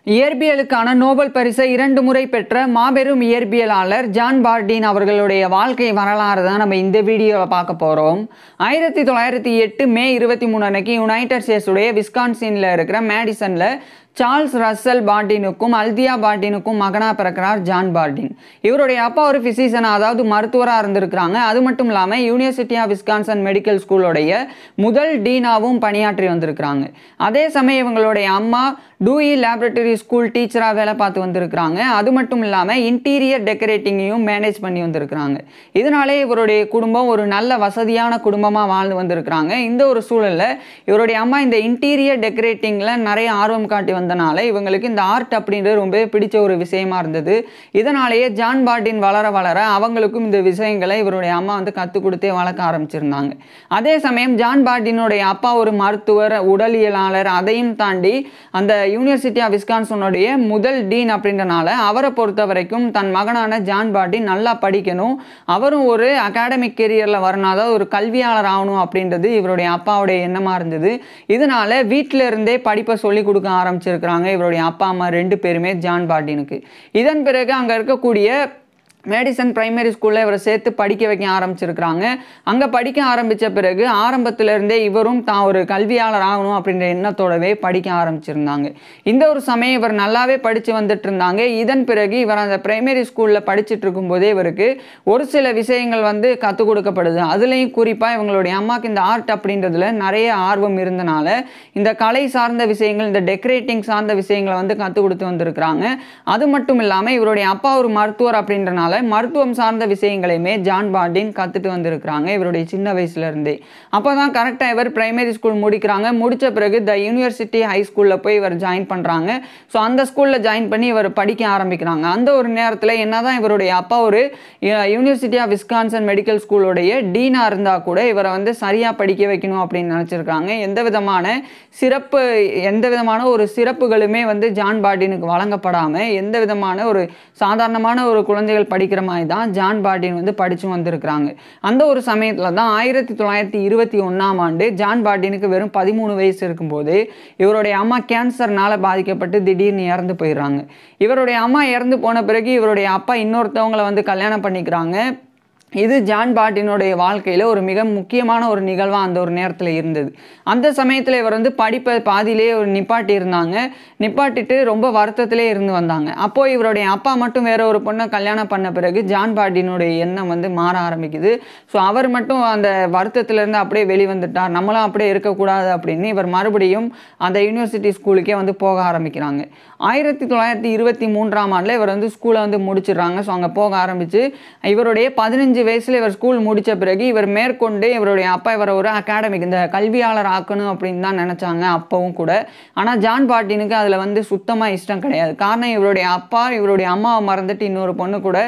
இயற்பியலுக்கான Nobel பரிசை இரண்டு முறை பெற்ற மாபெரும் இயற்பியலாளர் ஜான் பார்டின் அவர்களுடைய வாழ்க்கை வரலாறு தான் நம்ம இந்த வீடியோவில் பார்க்க போகிறோம் ஆயிரத்தி தொள்ளாயிரத்தி எட்டு மே இருபத்தி மூணு அன்னைக்கு யுனைடெட் ஸ்டேட்ஸுடைய விஸ்கான்சினில் இருக்கிற மேடிசனில் சார்ல்ஸ் ரஸ்ஸல் பார்டினுக்கும் அல்தியா பார்டினுக்கும் மகனாக பிறக்கிறார் ஜான் பார்டின் இவருடைய அப்பா ஒரு ஃபிசிஷியன் அதாவது மருத்துவராக இருந்திருக்கிறாங்க அது மட்டும் இல்லாமல் யூனிவர்சிட்டி ஆஃப் விஸ்கான்சன் மெடிக்கல் ஸ்கூலோடைய முதல் டீனாவும் பணியாற்றி வந்திருக்கிறாங்க அதே சமயம் இவங்களுடைய அம்மா டூஇ லேபரட்டரி ஸ்கூல் டீச்சராக வேலை பார்த்து வந்திருக்கிறாங்க அது மட்டும் இல்லாமல் இன்டீரியர் டெக்கரேட்டிங்கையும் மேனேஜ் பண்ணி வந்திருக்கிறாங்க இதனாலே இவருடைய குடும்பம் ஒரு நல்ல வசதியான குடும்பமாக வாழ்ந்து வந்திருக்கிறாங்க இந்த ஒரு சூழலில் இவருடைய அம்மா இந்த இன்டீரியர் டெக்கரேட்டிங்கில் நிறைய ஆர்வம் காட்டி வந்தனால இவங்களுக்கு இந்த ஆர்ட் அப்படின்றது ரொம்ப பிடிச்ச ஒரு விஷயமா இருந்தது இதனாலேயே ஜான் பார்டின் வளர வளர அவங்களுக்கும் இந்த விஷயங்களை இவருடைய அம்மா வந்து கற்றுக் கொடுத்தே வளர்க்க ஆரம்பிச்சிருந்தாங்க அதே சமயம் ஜான் பார்டினுடைய அப்பா ஒரு மருத்துவர் உடலியலாளர் அதையும் தாண்டி அந்த யூனிவர்சிட்டி ஆஃப் விஸ்கான்சனுடைய முதல் டீன் அப்படின்றனால அவரை பொறுத்த வரைக்கும் தன் மகனான ஜான் பார்டின் நல்லா படிக்கணும் அவரும் ஒரு அகாடமிக் கெரியரில் வரணும் அதாவது ஒரு கல்வியாளர் ஆகணும் அப்படின்றது இவருடைய அப்பாவுடைய எண்ணமாக இருந்தது இதனால வீட்டில இருந்தே படிப்பை சொல்லி கொடுக்க ஆரம்பிச்சிருக்கிறாங்க இவருடைய அப்பா அம்மா ரெண்டு பேருமே ஜான் பார்டினுக்கு இதன் பிறகு அங்கே இருக்கக்கூடிய மேடிசன் பிரைமரி ஸ்கூலில் இவரை சேர்த்து படிக்க வைக்க ஆரம்பிச்சிருக்கிறாங்க அங்கே படிக்க ஆரம்பித்த பிறகு ஆரம்பத்திலிருந்தே இவரும் தான் ஒரு கல்வியாளர் ஆகணும் அப்படின்ற எண்ணத்தோடவே படிக்க ஆரம்பிச்சிருந்தாங்க இந்த ஒரு சமயம் இவர் நல்லாவே படித்து வந்துட்டு இருந்தாங்க இதன் பிறகு இவர் அந்த பிரைமரி ஸ்கூலில் படிச்சுட்டு இருக்கும்போதே இவருக்கு ஒரு சில விஷயங்கள் வந்து கற்றுக் கொடுக்கப்படுது அதுலேயும் குறிப்பாக இவங்களுடைய அம்மாவுக்கு இந்த ஆர்ட் அப்படின்றதுல நிறைய ஆர்வம் இருந்தனால இந்த கலை சார்ந்த விஷயங்கள் இந்த டெக்கரேட்டிங் சார்ந்த விஷயங்களை வந்து கற்றுக் கொடுத்து வந்திருக்கிறாங்க அது மட்டும் இல்லாமல் இவருடைய அப்பா ஒரு மருத்துவர் அப்படின்றனால மருத்துவம் சார்ந்த விஷயங்களையுமே ஜான் பார்டின் கற்றுட்டு வந்திருக்கிறாங்க இவருடைய சின்ன வயசுல இருந்தே அப்போ தான் கரெக்டாக இவர் பிரைமரி ஸ்கூல் முடிக்கிறாங்க முடித்த பிறகு த யூனிவர்சிட்டி ஹை ஸ்கூலில் போய் இவர் ஜாயின் பண்ணுறாங்க ஸோ அந்த ஸ்கூலில் ஜாயின் பண்ணி இவர் படிக்க ஆரம்பிக்கிறாங்க அந்த ஒரு நேரத்தில் என்னதான் இவருடைய அப்பா ஒரு யூனிவர்சிட்டி ஆஃப் விஸ்கான்சன் மெடிக்கல் ஸ்கூலோடைய டீனாக இருந்தால் கூட இவரை வந்து சரியாக படிக்க வைக்கணும் அப்படின்னு நினச்சிருக்காங்க எந்த விதமான சிறப்பு எந்த விதமான ஒரு சிறப்புகளுமே வந்து ஜான் பார்டினுக்கு வழங்கப்படாமல் எந்த விதமான ஒரு சாதாரணமான ஒரு குழந்தைகள் படிக்கிற மாதிரி தான் ஜான் பார்டின் வந்து படித்து வந்திருக்கிறாங்க அந்த ஒரு சமயத்தில் தான் ஆயிரத்தி தொள்ளாயிரத்தி இருபத்தி ஒன்றாம் ஆண்டு ஜான் பார்டினுக்கு வெறும் பதிமூணு வயசு இருக்கும்போது இவருடைய அம்மா கேன்சர்னால பாதிக்கப்பட்டு திடீர்னு இறந்து போயிடுறாங்க இவருடைய அம்மா இறந்து போன பிறகு இவருடைய அப்பா இன்னொருத்தவங்களை வந்து கல்யாணம் பண்ணிக்கிறாங்க இது ஜான் பார்ட்டினுடைய வாழ்க்கையில் ஒரு மிக முக்கியமான ஒரு நிகழ்வாக அந்த ஒரு நேரத்தில் இருந்தது அந்த சமயத்தில் இவர் வந்து படிப்பை பாதியிலே ஒரு நிப்பாட்டி இருந்தாங்க நிப்பாட்டிட்டு ரொம்ப வருத்தத்திலே இருந்து வந்தாங்க அப்போது இவருடைய அப்பா மட்டும் வேற ஒரு பொண்ணை கல்யாணம் பண்ண பிறகு ஜான் பார்ட்டினுடைய எண்ணம் வந்து மாற ஆரம்பிக்குது ஸோ அவர் மட்டும் அந்த வருத்தத்திலேருந்து அப்படியே வெளிவந்துட்டார் நம்மளும் அப்படியே இருக்கக்கூடாது அப்படின்னு இவர் மறுபடியும் அந்த யூனிவர்சிட்டி ஸ்கூலுக்கே வந்து போக ஆரம்பிக்கிறாங்க ஆயிரத்தி தொள்ளாயிரத்தி இருபத்தி மூன்றாம் ஆண்டில் இவர் வந்து ஸ்கூலை வந்து முடிச்சிடுறாங்க ஸோ அங்கே போக ஆரம்பித்து இவருடைய பதினஞ்சு வயசில் இவர் ஸ்கூல் முடித்த பிறகு இவர் மேற்கொண்டு இவருடைய அப்பா இவரை ஒரு அகாடமிக் இந்த கல்வியாளர் ஆக்கணும் அப்படின்னு தான் நினச்சாங்க அப்பவும் கூட ஆனால் ஜான் பார்ட்டினுக்கு அதில் வந்து சுத்தமாக இஷ்டம் கிடையாது காரணம் இவருடைய அப்பா இவருடைய அம்மாவை மறந்துட்டு இன்னொரு பொண்ணு கூட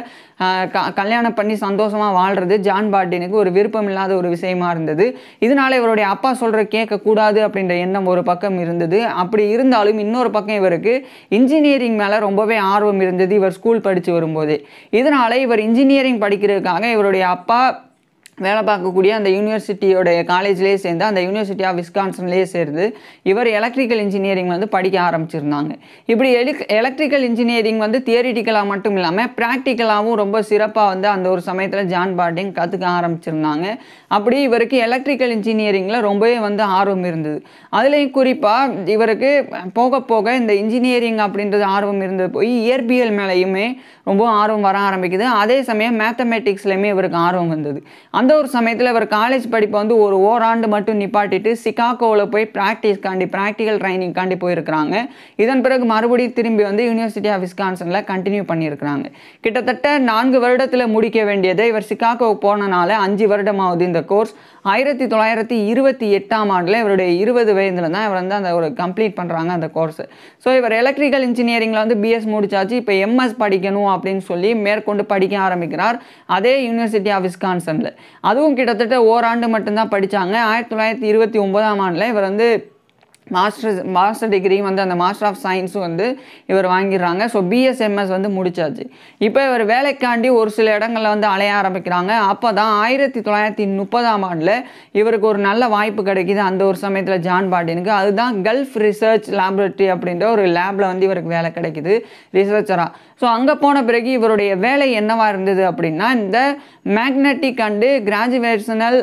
க கல்யாணம் பண்ணி சந்தோஷமாக வாழ்கிறது ஜான் பார்ட்டினுக்கு ஒரு விருப்பம் இல்லாத ஒரு விஷயமா இருந்தது இதனால இவருடைய அப்பா சொல்கிற கேட்கக்கூடாது அப்படின்ற எண்ணம் ஒரு பக்கம் இருந்தது அப்படி இருந்தாலும் இன்னொரு பக்கம் இவருக்கு இன்ஜினியரிங் மேலே ரொம்பவே ஆர்வம் இருந்தது இவர் ஸ்கூல் படித்து வரும்போதே இதனால் இவர் இன்ஜினியரிங் படிக்கிறதுக்காக இவருடைய அப்பா வேலை பார்க்கக்கூடிய அந்த யூனிவர்சிட்டியோடைய காலேஜ்லேயே சேர்ந்து அந்த யூனிவர்சிட்டி ஆஃப் விஸ்கான்சன்லேயே சேர்ந்து இவர் எலக்ட்ரிக்கல் இன்ஜினியரிங் வந்து படிக்க ஆரம்பிச்சிருந்தாங்க இப்படி எலிக் எலக்ட்ரிக்கல் இன்ஜினியரிங் வந்து தியரிட்டிக்கலாக மட்டும் இல்லாமல் ப்ராக்டிக்கலாகவும் ரொம்ப சிறப்பாக வந்து அந்த ஒரு சமயத்தில் ஜான் பார்டிங் கற்றுக்க ஆரம்பிச்சிருந்தாங்க அப்படி இவருக்கு எலக்ட்ரிக்கல் இன்ஜினியரிங்கில் ரொம்பவே வந்து ஆர்வம் இருந்தது அதுலேயும் குறிப்பாக இவருக்கு போக போக இந்த இன்ஜினியரிங் அப்படின்றது ஆர்வம் இருந்தது போய் இயற்பியல் மேலேயுமே ரொம்ப ஆர்வம் வர ஆரம்பிக்குது அதே சமயம் மேத்தமேட்டிக்ஸ்லையுமே இவருக்கு ஆர்வம் வந்தது அந்த ஒரு சமயத்தில் இவர் காலேஜ் படிப்பை வந்து ஒரு ஓராண்டு மட்டும் நிப்பாட்டிட்டு சிகாகோவில் போய் ப்ராக்டிஸ்க்காண்டி ப்ராக்டிக்கல் ட்ரைனிங்காண்டி போயிருக்கிறாங்க இதன் பிறகு மறுபடியும் திரும்பி வந்து யூனிவர்சிட்டி ஆஃப் விஸ்கான்சனில் கண்டினியூ பண்ணியிருக்கிறாங்க கிட்டத்தட்ட நான்கு வருடத்தில் முடிக்க வேண்டியதை இவர் சிகாகோ போனனால அஞ்சு வருடமாகுது இந்த கோர்ஸ் ஆயிரத்தி தொள்ளாயிரத்தி இருபத்தி எட்டாம் ஆண்டில் இவருடைய இருபது வயதில் தான் இவர் வந்து அந்த ஒரு கம்ப்ளீட் பண்ணுறாங்க அந்த கோர்ஸ் ஸோ இவர் எலக்ட்ரிக்கல் இன்ஜினியரிங்கில் வந்து பிஎஸ் முடிச்சாச்சு இப்போ எம்எஸ் படிக்கணும் அப்படின்னு சொல்லி மேற்கொண்டு படிக்க ஆரம்பிக்கிறார் அதே யூனிவர்சிட்டி ஆஃப் விஸ்கான்சனில் அதுவும் கிட்டத்தட்ட ஓராண்டு மட்டும்தான் படித்தாங்க ஆயிரத்தி தொள்ளாயிரத்தி இருபத்தி ஒன்பதாம் ஆண்டில் இவர் வந்து மாஸ்டர் மாஸ்டர் டிகிரி வந்து அந்த மாஸ்டர் ஆஃப் சயின்ஸும் வந்து இவர் வாங்கிடுறாங்க ஸோ பிஎஸ்எம்எஸ் வந்து முடிச்சாச்சு இப்போ இவர் வேலைக்காண்டி ஒரு சில இடங்களில் வந்து அலைய ஆரம்பிக்கிறாங்க அப்போ தான் ஆயிரத்தி தொள்ளாயிரத்தி முப்பதாம் ஆண்டில் இவருக்கு ஒரு நல்ல வாய்ப்பு கிடைக்கிது அந்த ஒரு சமயத்தில் ஜான் பாட்டினுக்கு அதுதான் கல்ஃப் ரிசர்ச் லேபரட்டரி அப்படின்ற ஒரு லேபில் வந்து இவருக்கு வேலை கிடைக்குது ரிசர்ச்சராக ஸோ அங்கே போன பிறகு இவருடைய வேலை என்னவா இருந்தது அப்படின்னா இந்த மேக்னெட்டிக் அண்டு கிராஜுவேஷனல்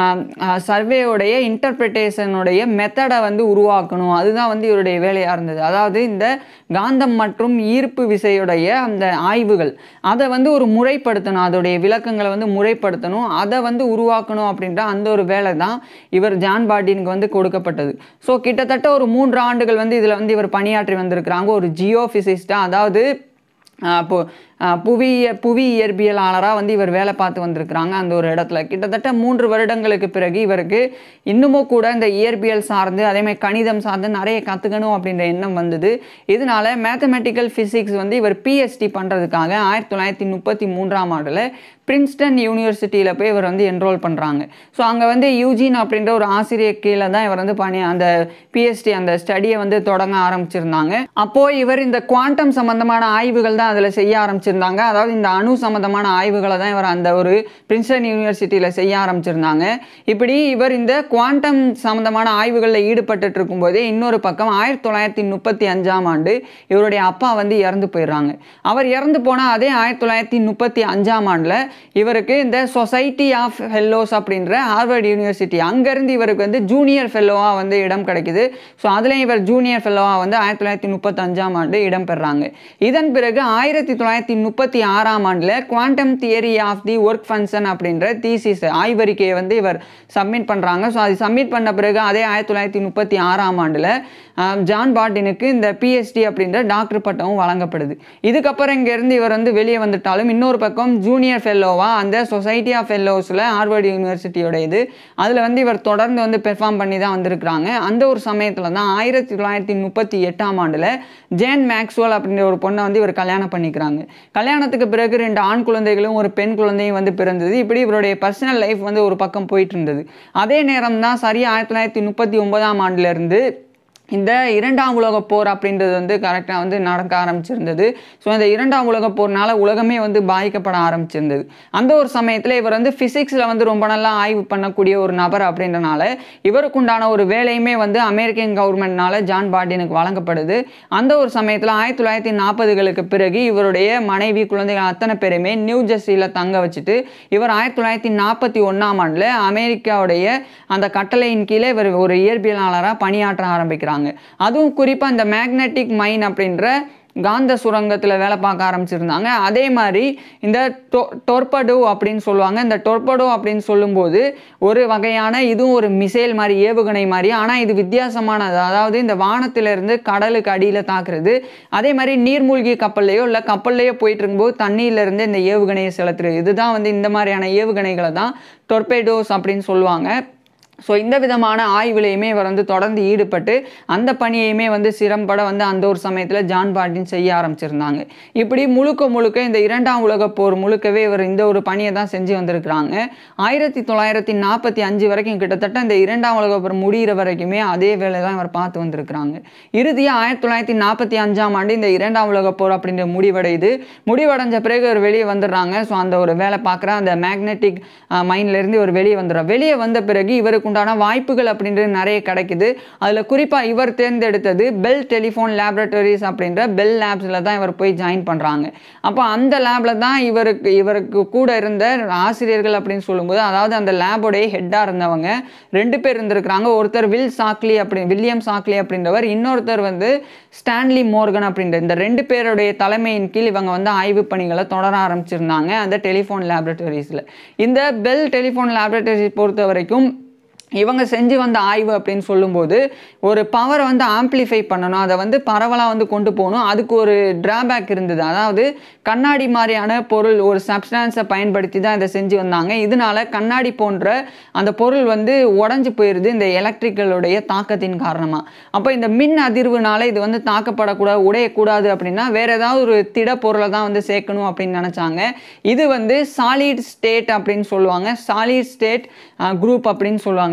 சர்வேயோடைய இன்டர்பிரிட்டேஷனுடைய மெத்தடை வந்து உருவாக்கணும் அதுதான் வந்து இவருடைய வேலையாக இருந்தது அதாவது இந்த காந்தம் மற்றும் ஈர்ப்பு விசையுடைய அந்த ஆய்வுகள் அதை வந்து ஒரு முறைப்படுத்தணும் அதோடைய விளக்கங்களை வந்து முறைப்படுத்தணும் அதை வந்து உருவாக்கணும் அப்படின்ற அந்த ஒரு வேலை தான் இவர் ஜான் பாட்டினுக்கு வந்து கொடுக்கப்பட்டது ஸோ கிட்டத்தட்ட ஒரு மூன்று ஆண்டுகள் வந்து இதில் வந்து இவர் பணியாற்றி வந்திருக்கிறாங்க ஒரு ஜியோ ஃபிசிஸ்டாக அதாவது இப்போ புவி புவி இயற்பியலாளராக வந்து இவர் வேலை பார்த்து வந்திருக்கிறாங்க அந்த ஒரு இடத்துல கிட்டத்தட்ட மூன்று வருடங்களுக்கு பிறகு இவருக்கு இன்னமும் கூட இந்த இயற்பியல் சார்ந்து அதேமாதிரி கணிதம் சார்ந்து நிறைய கற்றுக்கணும் அப்படின்ற எண்ணம் வந்தது இதனால மேத்தமெட்டிக்கல் ஃபிசிக்ஸ் வந்து இவர் பிஹெச்டி பண்ணுறதுக்காக ஆயிரத்தி தொள்ளாயிரத்தி முப்பத்தி மூன்றாம் ஆண்டில் பிரின்ஸ்டன் யூனிவர்சிட்டியில் போய் இவர் வந்து என்ரோல் பண்ணுறாங்க ஸோ அங்கே வந்து யூஜின் அப்படின்ற ஒரு ஆசிரியர் கீழே தான் இவர் வந்து பணி அந்த பிஹெச்டி அந்த ஸ்டடியை வந்து தொடங்க ஆரம்பிச்சிருந்தாங்க அப்போது இவர் இந்த குவாண்டம் சம்பந்தமான ஆய்வுகள் தான் அதில் செய்ய ஆரம்பிச்சிருந்தாங்க அதாவது இந்த அணு சம்பந்தமான ஆய்வுகளை தான் இவர் அந்த ஒரு பிரின்ஸ்டன் யூனிவர்சிட்டியில் செய்ய ஆரம்பிச்சிருந்தாங்க இப்படி இவர் இந்த குவாண்டம் சம்பந்தமான ஆய்வுகளில் ஈடுபட்டு இருக்கும்போதே இன்னொரு பக்கம் ஆயிரத்தி தொள்ளாயிரத்தி முப்பத்தி அஞ்சாம் ஆண்டு இவருடைய அப்பா வந்து இறந்து போயிடுறாங்க அவர் இறந்து போனால் அதே ஆயிரத்தி தொள்ளாயிரத்தி முப்பத்தி அஞ்சாம் ஆண்டில் இவருக்கு இந்த சொசைட்டி ஆஃப் ஃபெல்லோஸ் அப்படின்ற ஹார்வர்ட் யூனிவர்சிட்டி அங்கேருந்து இவருக்கு வந்து ஜூனியர் ஃபெல்லோவாக வந்து இடம் கிடைக்குது ஸோ அதுலேயும் இவர் ஜூனியர் ஃபெல்லோவாக வந்து ஆயிரத்தி தொள்ளாயிரத்தி முப்பத்தஞ்சாம் ஆண்டு இடம் பெறாங்க இதன் பிறகு ஆயிரத்தி தொள்ளாயிரத்தி முப்பத்தி ஆறாம் ஆண்டில் quantum theory of the work function அப்படின்ற தீசிஸ் ஆய்வறிக்கையை வந்து இவர் சப்மிட் பண்ணுறாங்க ஸோ அது சப்மிட் பண்ண பிறகு அதே ஆயிரத்தி தொள்ளாயிரத்தி முப்பத்தி ஆறாம் ஆண்டில் ஜான் பாட்டினுக்கு இந்த பிஹெச்டி அப்படின்ற டாக்டர் பட்டமும் வழங்கப்படுது இதுக்கப்புறம் இங்கேருந்து இவர் வந்து வெளியே வந்துட்டாலும் இன்னொரு பக்கம் ஜூனியர் ஃபெல்லோவா அந்த சொசைட்டி ஆஃப் ஃபெல்லோஸில் ஹார்வர்ட் யூனிவர்சிட்டியோட இது அதில் வந்து இவர் தொடர்ந்து வந்து பெர்ஃபார்ம் பண்ணி தான் வந்திருக்கிறாங்க அந்த ஒரு சமயத்தில் தான் ஆயிரத்தி தொள்ளாயிரத்தி முப்பத்தி எட்டாம் ஆண்டில் ஜேன் மேக்ஸ்வெல் அப்படின்ற ஒரு பொண்ணை வந்து இவர் கல்யாணம் பண்ணிக்கிறாங்க கல்யாணத்துக்கு பிறகு ரெண்டு ஆண் குழந்தைகளும் ஒரு பெண் குழந்தையும் வந்து பிறந்தது இப்படி இவருடைய பர்சனல் லைஃப் வந்து ஒரு பக்கம் போயிட்டு இருந்தது அதே நேரம் தான் சரியாக ஆயிரத்தி தொள்ளாயிரத்தி முப்பத்தி ஒன்பதாம் ஆண்டிலிருந்து இந்த இரண்டாம் உலகப் போர் அப்படின்றது வந்து கரெக்டாக வந்து நடக்க ஆரம்பிச்சிருந்தது ஸோ இந்த இரண்டாம் உலகப் போர்னால உலகமே வந்து பாதிக்கப்பட ஆரம்பிச்சிருந்தது அந்த ஒரு சமயத்தில் இவர் வந்து ஃபிசிக்ஸில் வந்து ரொம்ப நல்லா ஆய்வு பண்ணக்கூடிய ஒரு நபர் அப்படின்றனால இவருக்குண்டான ஒரு வேலையுமே வந்து அமெரிக்கன் கவர்மெண்ட்னால ஜான் பாட்டினுக்கு வழங்கப்படுது அந்த ஒரு சமயத்தில் ஆயிரத்தி தொள்ளாயிரத்தி நாற்பதுகளுக்கு பிறகு இவருடைய மனைவி குழந்தைகள் அத்தனை பேருமே நியூ ஜெர்சியில் தங்க வச்சுட்டு இவர் ஆயிரத்தி தொள்ளாயிரத்தி நாற்பத்தி ஒன்றாம் ஆண்டில் அமெரிக்காவுடைய அந்த கட்டளையின் கீழே இவர் ஒரு இயற்பியலாளராக பணியாற்ற ஆரம்பிக்கிறாங்க அதுவும் குறிப்பாக இந்த மேக்னெட்டிக் மைன் அப்படின்ற காந்த சுரங்கத்தில் வேலை பார்க்க ஆரம்பிச்சிருந்தாங்க அதே மாதிரி இந்த டொ டொர்படோ அப்படின்னு சொல்லுவாங்க இந்த டொர்படோ அப்படின்னு சொல்லும்போது ஒரு வகையான இதுவும் ஒரு மிசைல் மாதிரி ஏவுகணை மாதிரி ஆனால் இது வித்தியாசமானது அதாவது இந்த வானத்திலிருந்து கடலுக்கு அடியில் தாக்குறது அதே மாதிரி நீர்மூழ்கி கப்பல்லையோ இல்லை கப்பல்லையோ போயிட்டு இருக்கும்போது தண்ணியிலேருந்து இந்த ஏவுகணையை செலுத்துறது இதுதான் வந்து இந்த மாதிரியான ஏவுகணைகளை தான் டொர்பேடோஸ் அப்படின்னு சொல்லுவாங்க ஸோ இந்த விதமான ஆய்வுலையுமே இவர் வந்து தொடர்ந்து ஈடுபட்டு அந்த பணியையுமே வந்து சிறம்பட வந்து அந்த ஒரு சமயத்தில் ஜான் பாட்டின் செய்ய ஆரம்பிச்சிருந்தாங்க இப்படி முழுக்க முழுக்க இந்த இரண்டாம் உலகப் போர் முழுக்கவே இவர் இந்த ஒரு பணியை தான் செஞ்சு வந்திருக்கிறாங்க ஆயிரத்தி தொள்ளாயிரத்தி நாற்பத்தி அஞ்சு வரைக்கும் கிட்டத்தட்ட இந்த இரண்டாம் உலகப் போர் முடிகிற வரைக்குமே அதே வேலை தான் இவர் பார்த்து வந்திருக்கிறாங்க இறுதியாக ஆயிரத்தி தொள்ளாயிரத்தி நாற்பத்தி அஞ்சாம் ஆண்டு இந்த இரண்டாம் உலகப் போர் அப்படின்ற முடிவடையுது முடிவடைஞ்ச பிறகு ஒரு வெளியே வந்துடுறாங்க ஸோ அந்த ஒரு வேலை பார்க்குற அந்த மேக்னெட்டிக் மைண்ட்லேருந்து ஒரு வெளியே வந்துடுறார் வெளியே வந்த பிறகு இவருக்கு உண்டான வாய்ப்புகள் அப்படின்றது நிறைய கிடைக்குது அதில் குறிப்பாக இவர் தேர்ந்தெடுத்தது பெல் டெலிஃபோன் லேபரட்டரிஸ் அப்படின்ற பெல் லேப்ஸில் தான் இவர் போய் ஜாயின் பண்ணுறாங்க அப்போ அந்த லேபில் தான் இவருக்கு இவருக்கு கூட இருந்த ஆசிரியர்கள் அப்படின்னு சொல்லும்போது அதாவது அந்த லேபோடைய ஹெட்டாக இருந்தவங்க ரெண்டு பேர் இருந்திருக்கிறாங்க ஒருத்தர் வில் சாக்லி அப்படி வில்லியம் சாக்லி அப்படின்றவர் இன்னொருத்தர் வந்து ஸ்டான்லி மோர்கன் அப்படின்ற இந்த ரெண்டு பேருடைய தலைமையின் கீழ் இவங்க வந்து ஆய்வு பணிகளை தொடர ஆரம்பிச்சிருந்தாங்க அந்த டெலிஃபோன் லேபரட்டரிஸில் இந்த பெல் டெலிஃபோன் லேபரட்டரிஸ் பொறுத்த வரைக்கும் இவங்க செஞ்சு வந்த ஆய்வு அப்படின்னு சொல்லும்போது ஒரு பவரை வந்து ஆம்ப்ளிஃபை பண்ணணும் அதை வந்து பரவலாக வந்து கொண்டு போகணும் அதுக்கு ஒரு டிராபேக் இருந்தது அதாவது கண்ணாடி மாதிரியான பொருள் ஒரு சப்ஸ்டான்ஸை பயன்படுத்தி தான் இதை செஞ்சு வந்தாங்க இதனால கண்ணாடி போன்ற அந்த பொருள் வந்து உடஞ்சி போயிடுது இந்த எலக்ட்ரிக்கலுடைய தாக்கத்தின் காரணமாக அப்போ இந்த மின் அதிர்வுனால இது வந்து தாக்கப்படக்கூடாது உடையக்கூடாது அப்படின்னா வேற ஏதாவது ஒரு திட பொருளை தான் வந்து சேர்க்கணும் அப்படின்னு நினச்சாங்க இது வந்து சாலிட் ஸ்டேட் அப்படின்னு சொல்லுவாங்க சாலிட் ஸ்டேட் குரூப் அப்படின்னு சொல்லுவாங்க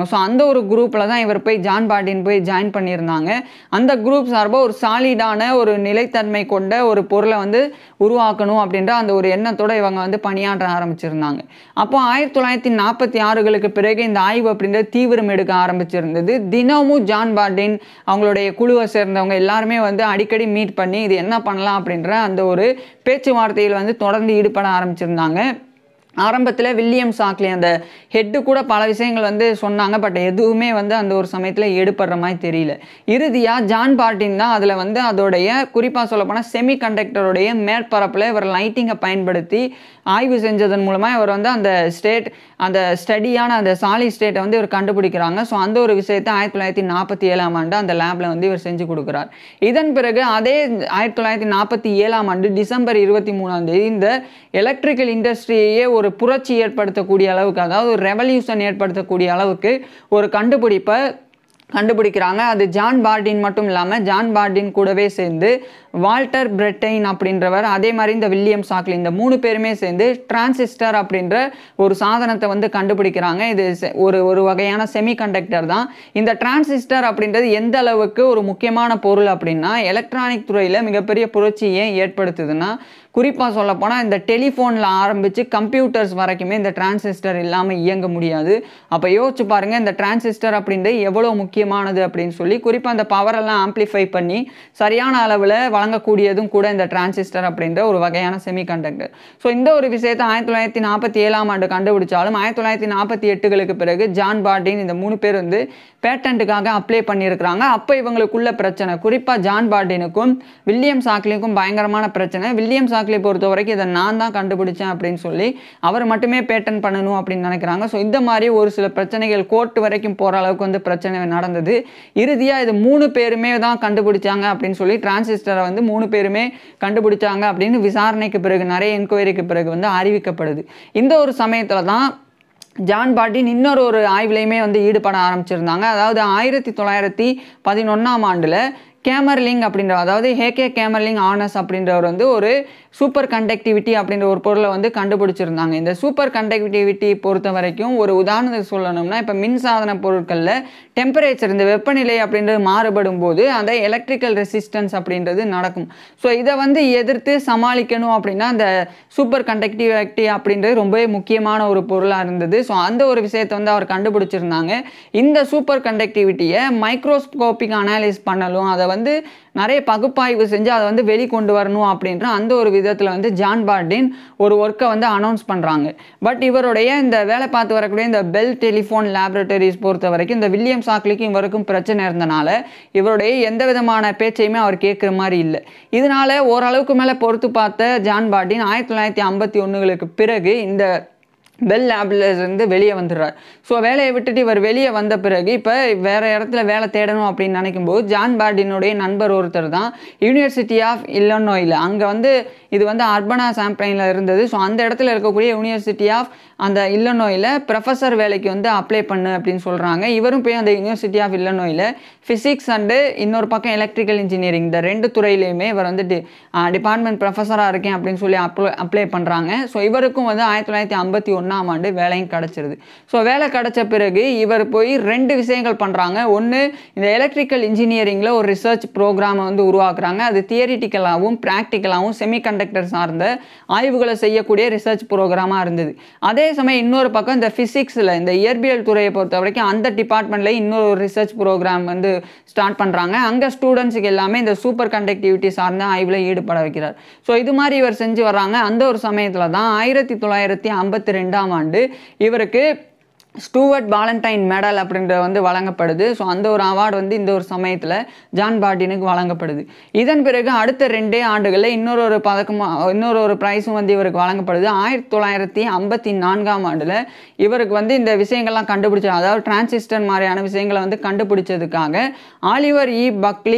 ஸோ அந்த ஒரு குரூப்பில் தான் இவர் போய் ஜான் பார்டின் போய் ஜாயின் பண்ணியிருந்தாங்க அந்த குரூப் சார்பாக ஒரு சாலிடான ஒரு நிலைத்தன்மை கொண்ட ஒரு பொருளை வந்து உருவாக்கணும் அப்படின்ற அந்த ஒரு எண்ணத்தோட இவங்க வந்து பணியாற்ற ஆரம்பிச்சிருந்தாங்க அப்போ ஆயிரத்தி தொள்ளாயிரத்தி நாற்பத்தி ஆறுகளுக்கு பிறகு இந்த ஆய்வு அப்படின்றது தீவிரம் எடுக்க ஆரம்பிச்சிருந்தது தினமும் ஜான் பார்டின் அவங்களுடைய குழுவை சேர்ந்தவங்க எல்லாருமே வந்து அடிக்கடி மீட் பண்ணி இது என்ன பண்ணலாம் அப்படின்ற அந்த ஒரு பேச்சுவார்த்தையில் வந்து தொடர்ந்து ஈடுபட ஆரம்பிச்சிருந்தாங்க ஆரம்பத்தில் வில்லியம் சாக்லி அந்த ஹெட்டு கூட பல விஷயங்கள் வந்து சொன்னாங்க பட் எதுவுமே வந்து அந்த ஒரு சமயத்தில் எடுப்படுற மாதிரி தெரியல இறுதியாக ஜான் பார்ட்டின் தான் அதில் வந்து அதோடைய குறிப்பாக சொல்லப்போனால் செமி கண்டக்டருடைய மேற்பரப்பில் இவர் லைட்டிங்கை பயன்படுத்தி ஆய்வு செஞ்சதன் மூலமாக இவர் வந்து அந்த ஸ்டேட் அந்த ஸ்டடியான அந்த சாலி ஸ்டேட்டை வந்து இவர் கண்டுபிடிக்கிறாங்க ஸோ அந்த ஒரு விஷயத்தை ஆயிரத்தி தொள்ளாயிரத்தி நாற்பத்தி ஏழாம் ஆண்டு அந்த லேபில் வந்து இவர் செஞ்சு கொடுக்குறார் இதன் பிறகு அதே ஆயிரத்தி தொள்ளாயிரத்தி நாற்பத்தி ஏழாம் ஆண்டு டிசம்பர் இருபத்தி மூணாம் தேதி இந்த எலக்ட்ரிக்கல் இண்டஸ்ட்ரியையே ஒரு புரட்சி ஏற்படுத்தக்கூடிய அளவுக்கு அதாவது ஒரு ரெவல்யூஷன் ஏற்படுத்தக்கூடிய அளவுக்கு ஒரு கண்டுபிடிப்பை கண்டுபிடிக்கிறாங்க அது ஜான் பார்டின் மட்டும் இல்லாமல் ஜான் பார்டின் கூடவே சேர்ந்து வால்டர் பிரெட்டைன் அப்படின்றவர் அதே மாதிரி இந்த வில்லியம் சாக்லி இந்த மூணு பேருமே சேர்ந்து டிரான்சிஸ்டர் அப்படின்ற ஒரு சாதனத்தை வந்து கண்டுபிடிக்கிறாங்க இது செ- ஒரு ஒரு வகையான செமி கண்டக்டர் தான் இந்த டிரான்சிஸ்டர் அப்படின்றது எந்த அளவுக்கு ஒரு முக்கியமான பொருள் அப்படின்னா எலக்ட்ரானிக் துறையில் மிகப்பெரிய புரட்சியை ஏற்படுத்துதுன்னா குறிப்பாக சொல்லப்போனால் இந்த டெலிஃபோனில் ஆரம்பித்து கம்ப்யூட்டர்ஸ் வரைக்குமே இந்த டிரான்சிஸ்டர் இல்லாமல் இயங்க முடியாது அப்போ யோசிச்சு பாருங்கள் இந்த டிரான்சிஸ்டர் அப்படின்றது எவ்வளோ முக்கியமானது அப்படின்னு சொல்லி குறிப்பாக அந்த பவரெல்லாம் ஆம்ப்ளிஃபை பண்ணி சரியான அளவில் வழங்கக்கூடியதும் கூட இந்த டிரான்சிஸ்டர் அப்படின்ற ஒரு வகையான செமி கண்டக்டர் ஸோ இந்த ஒரு விஷயத்தை ஆயிரத்தி தொள்ளாயிரத்தி நாற்பத்தி ஏழாம் ஆண்டு கண்டுபிடிச்சாலும் ஆயிரத்தி தொள்ளாயிரத்தி நாற்பத்தி எட்டுகளுக்கு பிறகு ஜான் பார்டின் இந்த மூணு பேர் வந்து பேட்டன்ட்டுக்காக அப்ளை பண்ணியிருக்கிறாங்க அப்போ இவங்களுக்குள்ள பிரச்சனை குறிப்பாக ஜான் பார்டினுக்கும் வில்லியம் சாக்லிக்கும் பயங்கரமான பிரச்சனை வில்லியம் சாக்லி பொறுத்த வரைக்கும் இதை நான் தான் கண்டுபிடிச்சேன் அப்படின்னு சொல்லி அவர் மட்டுமே பேட்டன் பண்ணணும் அப்படின்னு நினைக்கிறாங்க ஸோ இந்த மாதிரி ஒரு சில பிரச்சனைகள் கோர்ட் வரைக்கும் போகிற அளவுக்கு வந்து பிரச்சனை நடந்தது இறுதியாக இது மூணு பேருமே தான் கண்டுபிடிச்சாங்க அப்படின்னு சொல்லி டிரான்சிஸ்டரை வந்து மூணு பேருமே கண்டுபிடிச்சாங்க அப்படின்னு விசாரணைக்கு பிறகு நிறைய என்கொயரிக்கு பிறகு வந்து அறிவிக்கப்படுது இந்த ஒரு சமயத்தில் தான் ஜான் பார்டின் இன்னொரு ஒரு ஆய்வுலையுமே வந்து ஈடுபட ஆரம்பிச்சிருந்தாங்க அதாவது ஆயிரத்தி தொள்ளாயிரத்தி பதினொன்றாம் ஆண்டில் கேமர்லிங் அப்படின்ற அதாவது ஹேகே கேமர்லிங் ஆனஸ் அப்படின்றவர் வந்து ஒரு சூப்பர் கண்டக்டிவிட்டி அப்படின்ற ஒரு பொருளை வந்து கண்டுபிடிச்சிருந்தாங்க இந்த சூப்பர் கண்டக்டிவிட்டி பொறுத்த வரைக்கும் ஒரு உதாரணத்துக்கு சொல்லணும்னா இப்போ மின்சாதன பொருட்களில் டெம்பரேச்சர் இந்த வெப்பநிலை அப்படின்றது மாறுபடும் போது அந்த எலக்ட்ரிக்கல் ரெசிஸ்டன்ஸ் அப்படின்றது நடக்கும் ஸோ இதை வந்து எதிர்த்து சமாளிக்கணும் அப்படின்னா அந்த சூப்பர் கண்டக்டிவிட்டி அப்படின்றது ரொம்பவே முக்கியமான ஒரு பொருளாக இருந்தது ஸோ அந்த ஒரு விஷயத்தை வந்து அவர் கண்டுபிடிச்சிருந்தாங்க இந்த சூப்பர் கண்டக்டிவிட்டியை மைக்ரோஸ்கோபிக் அனாலிஸ் பண்ணலும் அதை வந்து நிறைய பகுப்பாய்வு செஞ்சு அதை வந்து வெளிக்கொண்டு வரணும் அப்படின்ற அந்த ஒரு விதத்தில் வந்து ஜான் பார்டின் ஒரு ஒர்க்கை வந்து அனௌன்ஸ் பண்ணுறாங்க பட் இவருடைய இந்த வேலை பார்த்து வரக்கூடிய இந்த பெல் டெலிஃபோன் லேபரட்டரிஸ் பொறுத்த வரைக்கும் இந்த வில்லியம் சாக்லிக்கும் இவருக்கும் பிரச்சனை இருந்தனால இவருடைய எந்த விதமான பேச்சையுமே அவர் கேட்குற மாதிரி இல்லை இதனால ஓரளவுக்கு மேலே பொறுத்து பார்த்த ஜான் பார்டின் ஆயிரத்தி தொள்ளாயிரத்தி ஐம்பத்தி ஒன்றுகளுக்கு பிறகு இந்த பெல் லேப்ல இருந்து வெளியே வந்துடுறார் ஸோ வேலையை விட்டுட்டு இவர் வெளியே வந்த பிறகு இப்போ வேறு இடத்துல வேலை தேடணும் அப்படின்னு நினைக்கும்போது ஜான் பார்டினுடைய நண்பர் ஒருத்தர் தான் யூனிவர்சிட்டி ஆஃப் இல்லனோயில் அங்கே வந்து இது வந்து அர்பனா சாம்பிளைனில் இருந்தது ஸோ அந்த இடத்துல இருக்கக்கூடிய யூனிவர்சிட்டி ஆஃப் அந்த இல்லனோயில் ப்ரொஃபஸர் வேலைக்கு வந்து அப்ளை பண்ணு அப்படின்னு சொல்கிறாங்க இவரும் போய் அந்த University of Illinois physics and இன்னொரு பக்கம் எலக்ட்ரிக்கல் இன்ஜினியரிங் இந்த ரெண்டு துறையிலையுமே இவர் வந்து டி டிபார்ட்மெண்ட் ப்ரொஃபஸராக இருக்கேன் அப்படின்னு சொல்லி அப்ளை அப்ளை பண்ணுறாங்க ஸோ இவருக்கும் வந்து ஆயிரத்தி தொள்ளாயிரத்தி ஐம்பத்தி ஒன்றாம் ஆண்டு வேலையும் கிடச்சிருது ஸோ வேலை கிடச்ச பிறகு இவர் போய் ரெண்டு விஷயங்கள் பண்ணுறாங்க ஒன்று இந்த எலக்ட்ரிக்கல் இன்ஜினியரிங்கில் ஒரு ரிசர்ச் ப்ரோக்ராமை வந்து உருவாக்குறாங்க அது தியரிட்டிக்கலாகவும் ப்ராக்டிக்கலாகவும் செமிகண்டக்டர் சார்ந்த ஆய்வுகளை செய்யக்கூடிய ரிசர்ச் ப்ரோக்ராமாக இருந்தது அதே சமயம் இன்னொரு பக்கம் இந்த ஃபிசிக்ஸில் இந்த இயற்பியல் துறையை பொறுத்த வரைக்கும் அந்த டிபார்ட்மெண்ட்டில் இன்னொரு ரிசர்ச் ப்ரோக்ராம் வந்து ஸ்டார்ட் பண்ணுறாங்க அங்கே ஸ்டூடெண்ட்ஸுக்கு எல்லாமே இந்த சூப்பர் கண்டக்டிவிட்டி சார்ந்த ஆய்வில் ஈடுபட வைக்கிறார் ஸோ இது மாதிரி இவர் செஞ்சு வர்றாங்க அந்த ஒரு சமயத்தில் தான் ஆயிரத்தி தொள்ளாயிரத்தி ஐம்பத்தி ரெண்டாம் ஆண்டு இவருக்கு ஸ்டூவர்ட் பாலண்டைன் மெடல் அப்படின்ற வந்து வழங்கப்படுது ஸோ அந்த ஒரு அவார்டு வந்து இந்த ஒரு சமயத்தில் ஜான் பார்டினுக்கு வழங்கப்படுது இதன் பிறகு அடுத்த ரெண்டே ஆண்டுகளில் இன்னொரு ஒரு பதக்கம் இன்னொரு ஒரு ப்ரைஸும் வந்து இவருக்கு வழங்கப்படுது ஆயிரத்தி தொள்ளாயிரத்தி ஐம்பத்தி நான்காம் ஆண்டில் இவருக்கு வந்து இந்த விஷயங்கள்லாம் கண்டுபிடிச்ச அதாவது டிரான்சிஸ்டர் மாதிரியான விஷயங்களை வந்து கண்டுபிடிச்சதுக்காக Oliver E Buckley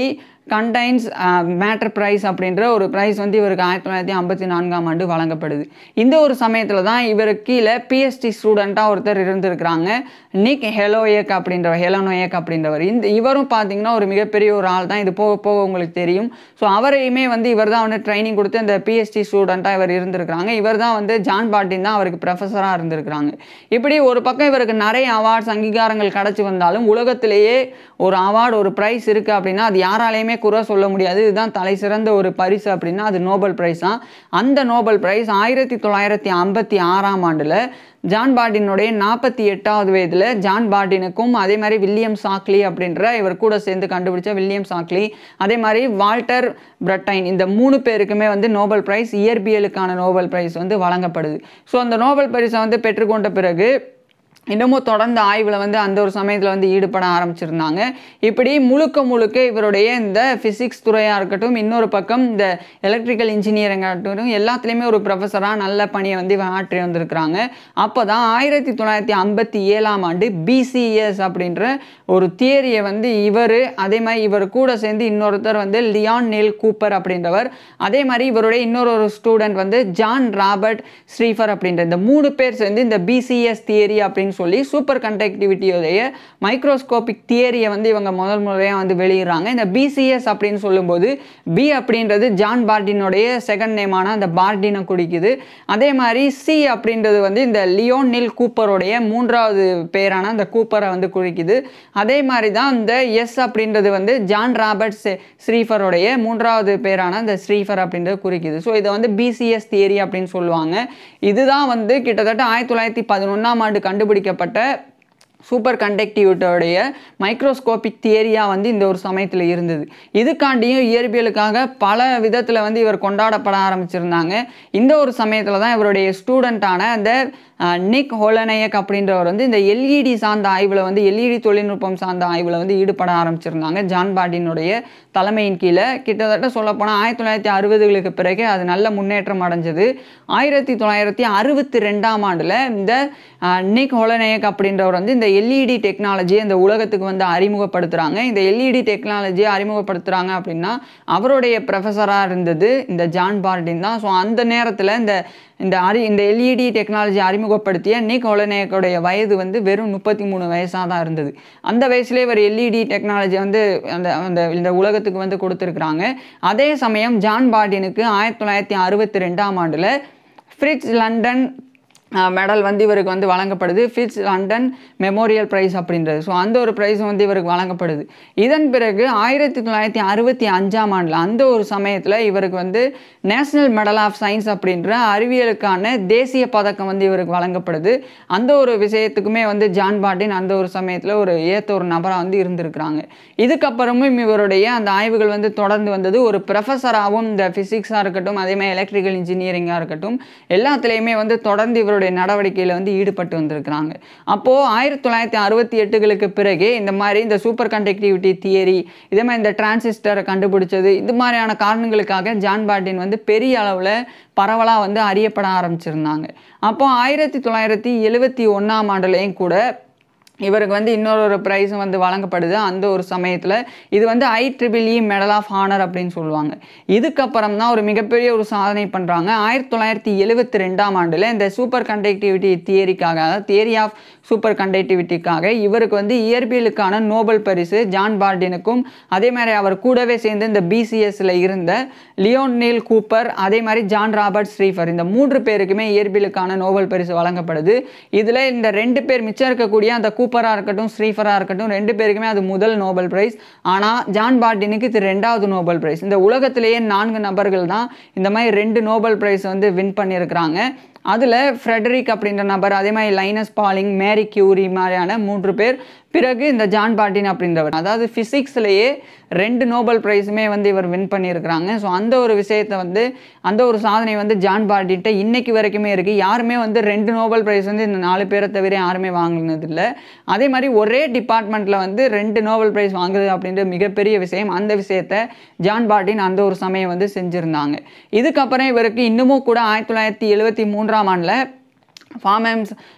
Condensed Matter Prize அப்படின்ற ஒரு ப்ரைஸ் வந்து இவருக்கு ஆயிரத்தி தொள்ளாயிரத்தி ஐம்பத்தி நான்காம் ஆண்டு வழங்கப்படுது இந்த ஒரு சமயத்தில் தான் இவருக்கு கீழே பிஎஸ்டி ஸ்டூடெண்ட்டாக ஒருத்தர் இருந்திருக்கிறாங்க நிக் ஹெலோயக் அப்படின்ற ஹெலோனோயக் அப்படின்றவர் இந்த இவரும் பார்த்தீங்கன்னா ஒரு மிகப்பெரிய ஒரு ஆள் தான் இது போக போக உங்களுக்கு தெரியும் ஸோ அவரையுமே வந்து இவர் தான் வந்து ட்ரைனிங் கொடுத்து அந்த பிஎஸ்டி ஸ்டூடெண்ட்டாக இவர் இருந்திருக்கிறாங்க இவர் தான் வந்து ஜான் பாட்டின் தான் அவருக்கு ப்ரொஃபஸராக இருந்திருக்கிறாங்க இப்படி ஒரு பக்கம் இவருக்கு நிறைய அவார்ட்ஸ் அங்கீகாரங்கள் கிடச்சி வந்தாலும் உலகத்திலேயே ஒரு அவார்டு ஒரு ப்ரைஸ் இருக்குது அப்படின்னா அது யாராலையுமே குறை சொல்ல முடியாது இதுதான் தலை சிறந்த ஒரு பரிசு அப்படின்னா அது நோபல் ப்ரைஸ் தான் அந்த நோபல் ப்ரைஸ் ஆயிரத்தி தொள்ளாயிரத்தி ஐம்பத்தி ஆறாம் ஆண்டில் ஜான் பார்டினுடைய நாற்பத்தி எட்டாவது வயதில் ஜான் பார்டினுக்கும் அதே மாதிரி வில்லியம் சாக்லி அப்படின்ற இவர் கூட சேர்ந்து கண்டுபிடிச்ச வில்லியம் சாக்லி அதே மாதிரி வால்டர் பிரட்டைன் இந்த மூணு பேருக்குமே வந்து நோபல் பிரைஸ் இயற்பியலுக்கான நோபல் பிரைஸ் வந்து வழங்கப்படுது ஸோ அந்த நோபல் பரிசை வந்து பெற்றுக்கொண்ட பிறகு இன்னமும் தொடர்ந்து ஆய்வில் வந்து அந்த ஒரு சமயத்தில் வந்து ஈடுபட ஆரம்பிச்சிருந்தாங்க இப்படி முழுக்க முழுக்க இவருடைய இந்த ஃபிசிக்ஸ் துறையாக இருக்கட்டும் இன்னொரு பக்கம் இந்த எலக்ட்ரிக்கல் இன்ஜினியரிங்காக இருக்கட்டும் எல்லாத்துலேயுமே ஒரு ப்ரொஃபஸராக நல்ல பணியை வந்து இவன் ஆற்றி வந்திருக்கிறாங்க அப்போ தான் ஆயிரத்தி தொள்ளாயிரத்தி ஐம்பத்தி ஏழாம் ஆண்டு பிசிஎஸ் அப்படின்ற ஒரு தியரியை வந்து இவர் அதே மாதிரி இவர் கூட சேர்ந்து இன்னொருத்தர் வந்து லியான் நெல் கூப்பர் அப்படின்றவர் அதே மாதிரி இவருடைய இன்னொரு ஒரு ஸ்டூடெண்ட் வந்து ஜான் ராபர்ட் ஸ்ரீஃபர் அப்படின்ற இந்த மூணு பேர் சேர்ந்து இந்த பிசிஎஸ் தியரி அப்படின்னு சொல்லி சூப்பர் கண்டக்டிவிட்டியோடைய மைக்ரோஸ்கோபிக் தியரியை வந்து இவங்க முதல் முறையாக வந்து வெளியிடுறாங்க இந்த பிசிஎஸ் அப்படின்னு சொல்லும்போது பி அப்படின்றது ஜான் பார்டினுடைய செகண்ட் நேமான அந்த பார்டினை குறிக்குது அதே மாதிரி சி அப்படின்றது வந்து இந்த லியோன் நில் கூப்பருடைய மூன்றாவது பேரான அந்த கூப்பரை வந்து குறிக்குது அதே மாதிரி தான் இந்த எஸ் அப்படின்றது வந்து ஜான் ராபர்ட் ஸ்ரீஃபருடைய மூன்றாவது பேரான அந்த ஸ்ரீஃபர் அப்படின்றது குறிக்குது ஸோ இதை வந்து பிசிஎஸ் தியரி அப்படின்னு சொல்லுவாங்க இதுதான் வந்து கிட்டத்தட்ட ஆயிரத்தி தொள்ளாயிரத்தி பதினொன்றாம் ஆண்டு கண்டுபிடிக்கப்பட்ட சூப்பர் கண்டக்டிவிட்டியோடைய மைக்ரோஸ்கோபிக் தியரியாக வந்து இந்த ஒரு சமயத்தில் இருந்தது இதுக்காண்டியும் இயற்பியலுக்காக பல விதத்தில் வந்து இவர் கொண்டாடப்பட ஆரம்பிச்சிருந்தாங்க இந்த ஒரு சமயத்தில் தான் இவருடைய ஸ்டூடெண்ட்டான அந்த நிக் ஹோலனயக் அப்படின்றவர் வந்து இந்த எல்இடி சார்ந்த ஆய்வில் வந்து எல்இடி தொழில்நுட்பம் சார்ந்த ஆய்வில் வந்து ஈடுபட ஆரம்பிச்சிருந்தாங்க ஜான் பார்டினுடைய தலைமையின் கீழே கிட்டத்தட்ட சொல்லப்போனால் ஆயிரத்தி தொள்ளாயிரத்தி அறுபதுகளுக்கு பிறகு அது நல்ல முன்னேற்றம் அடைஞ்சது ஆயிரத்தி தொள்ளாயிரத்தி அறுபத்தி ரெண்டாம் ஆண்டில் இந்த நிக் ஹோலனயக் அப்படின்றவர் வந்து இந்த எல்இடி டெக்னாலஜியை இந்த உலகத்துக்கு வந்து அறிமுகப்படுத்துகிறாங்க இந்த எல்இடி டெக்னாலஜியை அறிமுகப்படுத்துகிறாங்க அப்படின்னா அவருடைய ப்ரொஃபஸராக இருந்தது இந்த ஜான் பார்டின் தான் ஸோ அந்த நேரத்தில் இந்த இந்த அறி இந்த எல்இடி டெக்னாலஜி அறிமுகப்படுத்திய நிக் ஒலனேக்கோடைய வயது வந்து வெறும் முப்பத்தி மூணு வயசாக தான் இருந்தது அந்த வயசுலேயே இவர் எல்இடி டெக்னாலஜி வந்து அந்த அந்த இந்த உலகத்துக்கு வந்து கொடுத்துருக்குறாங்க அதே சமயம் ஜான் பார்டினுக்கு ஆயிரத்தி தொள்ளாயிரத்தி அறுபத்தி ரெண்டாம் ஆண்டில் ஃப்ரிட்ஜ் லண்டன் மெடல் வந்து இவருக்கு வந்து வழங்கப்படுது ஃபிட்ஸ் லண்டன் மெமோரியல் ப்ரைஸ் அப்படின்றது ஸோ அந்த ஒரு ப்ரைஸ் வந்து இவருக்கு வழங்கப்படுது இதன் பிறகு ஆயிரத்தி தொள்ளாயிரத்தி அறுபத்தி அஞ்சாம் ஆண்டில் அந்த ஒரு சமயத்தில் இவருக்கு வந்து நேஷனல் மெடல் ஆஃப் சயின்ஸ் அப்படின்ற அறிவியலுக்கான தேசிய பதக்கம் வந்து இவருக்கு வழங்கப்படுது அந்த ஒரு விஷயத்துக்குமே வந்து ஜான் பாட்டின் அந்த ஒரு சமயத்தில் ஒரு ஏற்ற ஒரு நபராக வந்து இருந்திருக்கிறாங்க இதுக்கப்புறமும் இவருடைய அந்த ஆய்வுகள் வந்து தொடர்ந்து வந்தது ஒரு ப்ரொஃபஸராகவும் இந்த ஃபிசிக்ஸாக இருக்கட்டும் அதேமாதிரி எலக்ட்ரிக்கல் இன்ஜினியரிங்காக இருக்கட்டும் எல்லாத்துலேயுமே வந்து தொடர்ந்து இவருடைய நடவடிக்கையில் வந்து ஈடுபட்டு வந்திருக்கிறாங்க அப்போது ஆயிரத்தி தொள்ளாயிரத்தி அறுபத்தி எட்டுகளுக்கு பிறகு இந்த மாதிரி இந்த சூப்பர் கண்டக்டிவிட்டி தியரி இதே மாதிரி இந்த டிரான்சிஸ்டரை கண்டுபிடிச்சது இது மாதிரியான காரணங்களுக்காக ஜான் பார்டின் வந்து பெரிய அளவில் பரவலாக வந்து அறியப்பட ஆரம்பிச்சிருந்தாங்க அப்போ ஆயிரத்தி தொள்ளாயிரத்தி எழுவத்தி ஒன்றாம் ஆண்டுலேயும் கூட இவருக்கு வந்து இன்னொரு ஒரு ப்ரைஸும் வந்து வழங்கப்படுது அந்த ஒரு சமயத்தில் இது வந்து I triple E Medal of Honor அப்படின்னு சொல்லுவாங்க இதுக்கப்புறம் தான் ஒரு மிகப்பெரிய ஒரு சாதனை பண்ணுறாங்க ஆயிரத்தி தொள்ளாயிரத்தி எழுவத்தி ரெண்டாம் ஆண்டில் இந்த சூப்பர் கண்டக்டிவிட்டி தியரிக்காக அதாவது தியரி ஆஃப் சூப்பர் கண்டக்டிவிட்டிக்காக இவருக்கு வந்து இயற்பியலுக்கான நோபல் பரிசு ஜான் பார்டினுக்கும் அதே மாதிரி அவர் கூடவே சேர்ந்து இந்த பிசிஎஸ்ல இருந்த லியோன் நீல் கூப்பர் அதே மாதிரி ஜான் ராபர்ட் ஸ்ரீஃபர் இந்த மூன்று பேருக்குமே இயற்பியலுக்கான நோபல் பரிசு வழங்கப்படுது இதில் இந்த ரெண்டு பேர் மிச்சம் இருக்கக்கூடிய அந்த கூப்பராக இருக்கட்டும் ஸ்ரீஃபராக இருக்கட்டும் ரெண்டு பேருக்குமே அது முதல் நோபல் பிரைஸ் ஆனால் ஜான் பார்டினுக்கு இது ரெண்டாவது நோபல் பிரைஸ் இந்த உலகத்திலேயே நான்கு நபர்கள் தான் இந்த மாதிரி ரெண்டு நோபல் பிரைஸ் வந்து வின் பண்ணியிருக்கிறாங்க அதில் ஃப்ரெடரிக் அப்படின்ற நபர் அதே மாதிரி லைனஸ் பாலிங் மேரி கியூரி மாதிரியான மூன்று பேர் பிறகு இந்த ஜான் பார்டின் அப்படின்றவர் அதாவது ஃபிசிக்ஸ்லேயே ரெண்டு நோபல் ப்ரைஸுமே வந்து இவர் வின் பண்ணியிருக்கிறாங்க ஸோ அந்த ஒரு விஷயத்தை வந்து அந்த ஒரு சாதனை வந்து ஜான் பார்டின்ட்ட இன்னைக்கு வரைக்குமே இருக்குது யாருமே வந்து ரெண்டு நோபல் ப்ரைஸ் வந்து இந்த நாலு பேரை தவிர யாருமே வாங்கினதில்லை அதே மாதிரி ஒரே டிபார்ட்மெண்ட்டில் வந்து ரெண்டு நோபல் ப்ரைஸ் வாங்குறது அப்படின்ற மிகப்பெரிய விஷயம் அந்த விஷயத்தை ஜான் பார்டின் அந்த ஒரு சமயம் வந்து செஞ்சுருந்தாங்க இதுக்கப்புறம் இவருக்கு இன்னமும் கூட ஆயிரத்தி தொள்ளாயிரத்தி எழுபத்தி மூன்றாம் ஆண்டில் ஃபார்மேம்ஸ்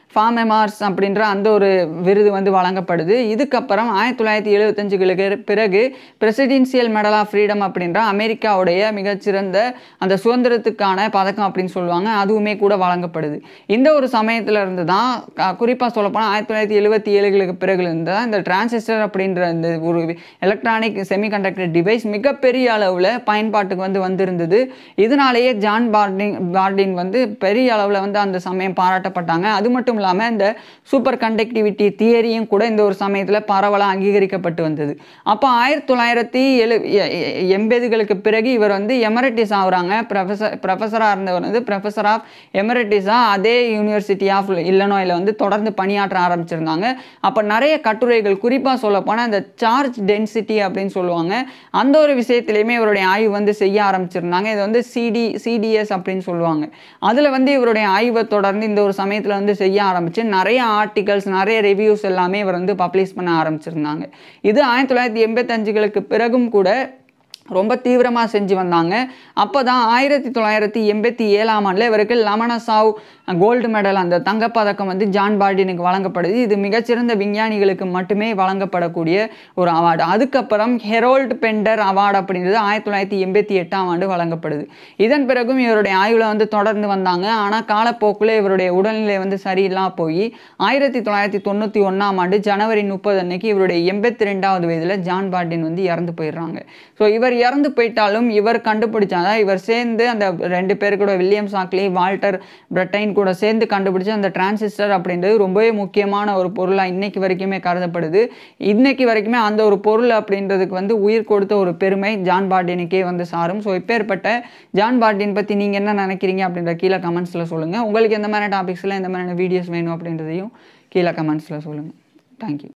ஃபாமெமார்ஸ் அப்படின்ற அந்த ஒரு விருது வந்து வழங்கப்படுது இதுக்கப்புறம் ஆயிரத்தி தொள்ளாயிரத்தி எழுபத்தஞ்சுகளுக்கு பிறகு பிரசிடென்சியல் மெடல் ஆஃப் ஃப்ரீடம் அப்படின்ற அமெரிக்காவுடைய மிகச்சிறந்த அந்த சுதந்திரத்துக்கான பதக்கம் அப்படின்னு சொல்லுவாங்க அதுவுமே கூட வழங்கப்படுது இந்த ஒரு சமயத்தில் இருந்து தான் குறிப்பாக சொல்லப்போனால் ஆயிரத்தி தொள்ளாயிரத்தி எழுபத்தி ஏழுகளுக்கு பிறகு இருந்து தான் இந்த டிரான்சிஸ்டர் அப்படின்ற இந்த ஒரு எலக்ட்ரானிக் செமிகண்டக்டர் டிவைஸ் மிகப்பெரிய அளவில் பயன்பாட்டுக்கு வந்து வந்திருந்தது இதனாலேயே ஜான் பார்டின் பார்டின் வந்து பெரிய அளவில் வந்து அந்த சமயம் பாராட்டப்பட்டாங்க அது மட்டும் இல்லாமல் இந்த சூப்பர் கண்டக்டிவிட்டி தியரியும் கூட இந்த ஒரு சமயத்தில் பரவலாக அங்கீகரிக்கப்பட்டு வந்தது அப்போ ஆயிரத்தி தொள்ளாயிரத்தி எழு எ- எ- எண்பதுகளுக்கு பிறகு இவர் வந்து எமரட்டிஸ் ஆகுறாங்க ப்ரொஃபஸர் ப்ரொஃபஸராக இருந்தவர் வந்து ப்ரொஃபஸர் ஆஃப் எமரட்டிஸாக அதே யூனிவர்சிட்டி ஆஃப் இல்லனோயில் வந்து தொடர்ந்து பணியாற்ற ஆரம்பிச்சிருந்தாங்க அப்போ நிறைய கட்டுரைகள் குறிப்பாக சொல்லப்போனால் அந்த சார்ஜ் டென்சிட்டி அப்படின்னு சொல்லுவாங்க அந்த ஒரு விஷயத்திலையுமே இவருடைய ஆய்வு வந்து செய்ய ஆரம்பிச்சிருந்தாங்க இது வந்து சிடி சிடிஎஸ் அப்படின்னு சொல்லுவாங்க அதில் வந்து இவருடைய ஆய்வை தொடர்ந்து இந்த ஒரு சமயத்தில் வந்து செய்ய ஆரம்பிச்சு நிறைய ஆர்டிகல்ஸ் நிறைய ரிவ்யூஸ் எல்லாமே இவர் வந்து பப்ளிஷ் பண்ண ஆரம்பிச்சிருந்தாங்க இது ஆயிரத்தி தொள்ளாயிரத்தி எண்பத்தஞ்சுகளுக்கு பிறகும் கூட ரொம்ப தீவிரமாக செஞ்சு வந்தாங்க அப்போ தான் ஆயிரத்தி தொள்ளாயிரத்தி எண்பத்தி ஏழாம் ஆண்டில் இவருக்கு லமனசாவ் கோல்டு மெடல் அந்த தங்கப்பதக்கம் வந்து ஜான் பார்டினுக்கு வழங்கப்படுது இது மிகச்சிறந்த விஞ்ஞானிகளுக்கு மட்டுமே வழங்கப்படக்கூடிய ஒரு அவார்டு அதுக்கப்புறம் ஹெரோல்ட் பெண்டர் அவார்டு அப்படின்றது ஆயிரத்தி தொள்ளாயிரத்தி எண்பத்தி எட்டாம் ஆண்டு வழங்கப்படுது இதன் பிறகும் இவருடைய ஆய்வில் வந்து தொடர்ந்து வந்தாங்க ஆனால் காலப்போக்கில் இவருடைய உடல்நிலை வந்து சரியில்லாம போய் ஆயிரத்தி தொள்ளாயிரத்தி தொண்ணூற்றி ஒன்றாம் ஆண்டு ஜனவரி முப்பது அன்னைக்கு இவருடைய எண்பத்தி ரெண்டாவது வயதில் ஜான் பார்டின் வந்து இறந்து போயிடுறாங்க ஸோ இவர் இறந்து போயிட்டாலும் இவர் கண்டுபிடிச்சாதான் இவர் சேர்ந்து அந்த ரெண்டு பேர் கூட வில்லியம் சாக்லி வால்டர் பிரிட்டைன் கூட சேர்ந்து கண்டுபிடிச்ச அந்த டிரான்சிஸ்டர் அப்படின்றது ரொம்பவே முக்கியமான ஒரு பொருளாக இன்னைக்கு வரைக்குமே கருதப்படுது இன்னைக்கு வரைக்குமே அந்த ஒரு பொருள் அப்படின்றதுக்கு வந்து உயிர் கொடுத்த ஒரு பெருமை ஜான் பார்டினுக்கே வந்து சாரும் ஸோ இப்பேற்பட்ட ஜான் பார்டின் பற்றி நீங்கள் என்ன நினைக்கிறீங்க அப்படின்ற கீழே கமெண்ட்ஸில் சொல்லுங்கள் உங்களுக்கு எந்த மாதிரி டாபிக்ஸில் எந்த மாதிரியான வீடியோஸ் வேணும் அப்படின்றதையும் கீழே கமெண்ட்ஸில் சொல்லுங்கள் தேங்க்யூ